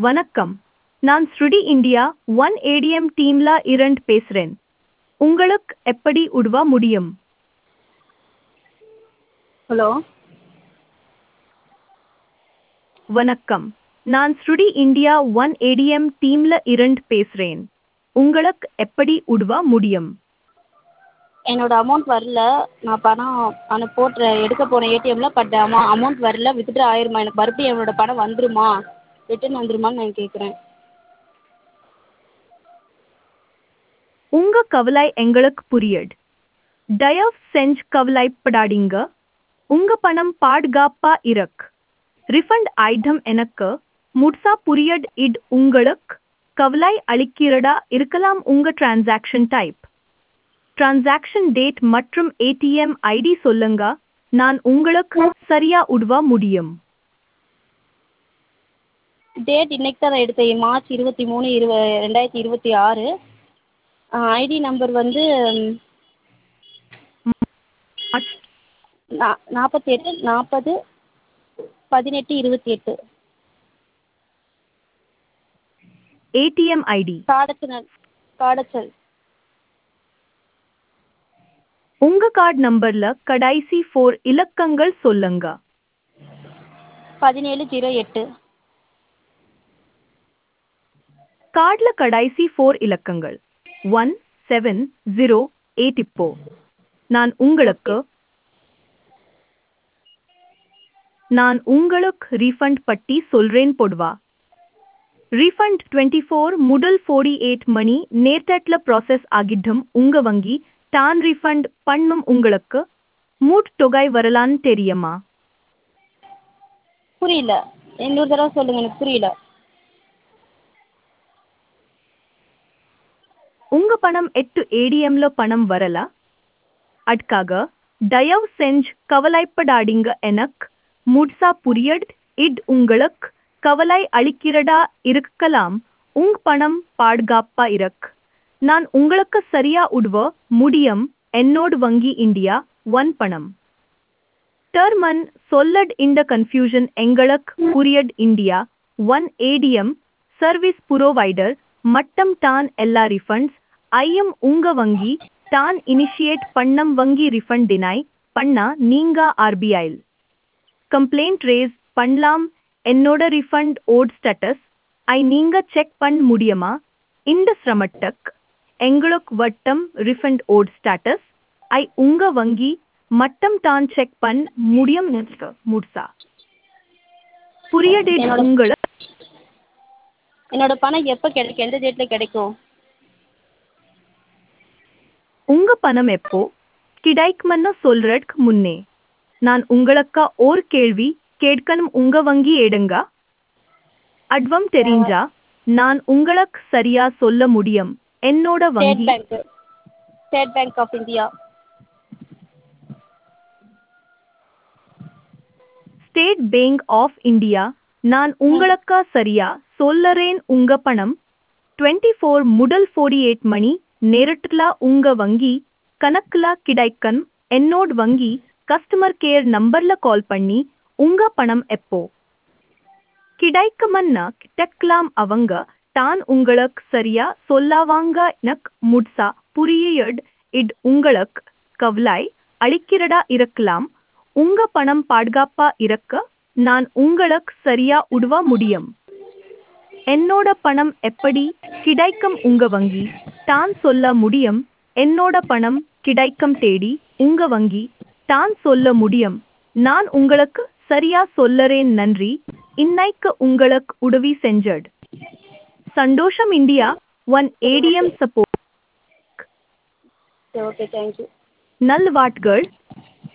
வணக்கம் நான் ஸ்ருடி இந்தியா ஒன் ஏடிஎம் டீம்ல இரண்டு பேசுறேன் உங்களுக்கு எப்படி உதவ முடியும் ஹலோ வணக்கம் நான் ஸ்ருடி இந்தியா ஒன் ஏடிஎம் டீம்ல இரண்டு பேசுறேன் உங்களுக்கு எப்படி உதவ முடியும் என்னோட அமௌண்ட் வரல நான் பணம் அனு போட்டு எடுக்க போனேன் ஏடிஎம்மில் பட் அமௌ அமௌண்ட் வரல வித்ட்ரா ஆயிருமா எனக்கு மறுபடியும் என்னோட பணம் வந்துருமா ரிட்டர்ன் வந்துருமான்னு நான் கேட்குறேன் உங்க கவலை எங்களுக்கு புரியுது தயவு செஞ்சு கவலைப்படாதீங்க உங்க பணம் பாதுகாப்பா இருக்கு ரிஃபண்ட் ஐட்டம் எனக்கு முட்சா புரியுது இது உங்களுக்கு கவலை அளிக்கிறதா இருக்கலாம் உங்க டிரான்சாக்ஷன் டைப் டிரான்சாக்ஷன் டேட் மற்றும் ஏடிஎம் ஐடி சொல்லுங்க நான் உங்களுக்கு சரியா உதவ முடியும் டேட் இன்னைக்கு தான் நான் எடுத்தேன் மார்ச் இருபத்தி மூணு இருவ ரெண்டாயிரத்தி இருபத்தி ஆறு ஐடி நம்பர் வந்து நா நாற்பத்தி எட்டு நாற்பது பதினெட்டு இருபத்தி எட்டு ஏடிஎம் ஐடி காடச்சல் காடச்சல் உங்க கார்டு நம்பர்ல கடைசி ஃபோர் இலக்கங்கள் சொல்லுங்க பதினேழு ஜீரோ எட்டு கார்டுல கடைசி ஃபோர் இலக்கங்கள் ஒன் செவன் ஜீரோ எயிட் இப்போ நான் உங்களுக்கு நான் உங்களுக்கு ரீஃபண்ட் பட்டி சொல்றேன் பொடுவா ரீஃபண்ட் டுவெண்ட்டி ஃபோர் முதல் ஃபோர்டி எயிட் மணி நேர்த்தட்ல ப்ராசஸ் ஆகிட்டும் உங்க வங்கி தான் ரீஃபண்ட் பண்ணும் உங்களுக்கு மூட் தொகை வரலான்னு தெரியுமா புரியல இன்னொரு தடவை சொல்லுங்கள் எனக்கு புரியல உங்க பணம் எட்டு ஏடிஎம்ல பணம் வரல அதுக்காக தயவு செஞ்சு கவலைப்படாதீங்க எனக்கு முட்சா புரியட் இட் உங்களுக்கு கவலை அளிக்கிறதா இருக்கலாம் உங்க பணம் பாதுகாப்பா இருக்கு நான் உங்களுக்கு சரியா உதவ முடியும் என்னோட வங்கி இந்தியா ஒன் பணம் டர்மன் சொல்லட் இந்த கன்ஃபியூஷன் எங்களுக்கு புரியட் India one ATM service provider மட்டம் தான் எல்லா ரிஃபண்ட்ஸ் ஐயம் உங்க வங்கி தான் இனிஷியேட் பண்ணம் வங்கி ரிஃபண்ட் டினை பண்ணா நீங்க ஆர்பிஐல் கம்ப்ளைண்ட் ரேஸ் பண்ணலாம் என்னோட ரிஃபண்ட் ஓட் ஸ்டேட்டஸ் ஐ நீங்க செக் பண்ண முடியுமா இந்த சிரமட்டக் எங்களுக்கு வட்டம் ரிஃபண்ட் ஓட் ஸ்டேட்டஸ் ஐ உங்க வங்கி மட்டம் தான் செக் பண்ண முடியும் முட்சா புரியடே என்னோட- உங்களுக்கு என்னோட பணம் எப்போ கிடைக்கும் எந்த டேட்டில் கிடைக்கும் உங்க பணம் எப்போ கிடைக்கும்னு சொல்றதுக்கு முன்னே நான் உங்களுக்கு ஒரு கேள்வி கேட்கணும் உங்க வங்கி எடுங்க அட்வம் தெரிஞ்சா நான் உங்களுக்கு சரியா சொல்ல முடியும் என்னோட ஸ்டேட் வங்கி பேங்க்கு State Bank of India State Bank of India நான் உங்களுக்கு சரியா சொல்லறேன் உங்க பணம் டுவெண்ட்டி ஃபோர் முதல் ஃபோர்டி எயிட் மணி நேரத்துல உங்க வங்கி கணக்குல கிடைக்கும் என்னோட வங்கி கஸ்டமர் கேர் நம்பர்ல கால் பண்ணி உங்க பணம் எப்போ கிடைக்குமன்னா கிட்டக்கலாம் அவங்க தான் உங்களுக்கு சரியா சொல்லவாங்க எனக்கு முட்சா புரியட் இட் உங்களுக்கு கவலை அளிக்கிறதா இருக்கலாம் உங்க பணம் பாதுகாப்பா இருக்க நான் உங்களுக்கு சரியா உதவ முடியும் என்னோட பணம் எப்படி கிடைக்கும் உங்க வங்கி தான் சொல்ல முடியும் என்னோட பணம் கிடைக்கும் தேடி உங்க வங்கி தான் சொல்ல முடியும் நான் உங்களுக்கு சரியா சொல்லறேன் நன்றி இன்னைக்கு உங்களுக்கு உதவி செஞ்சட் சந்தோஷம் இந்தியா ஒன் ஏடிஎம் சப்போர்ட் சரி ஓகே தேங்க்யூ நல்வாட்கள்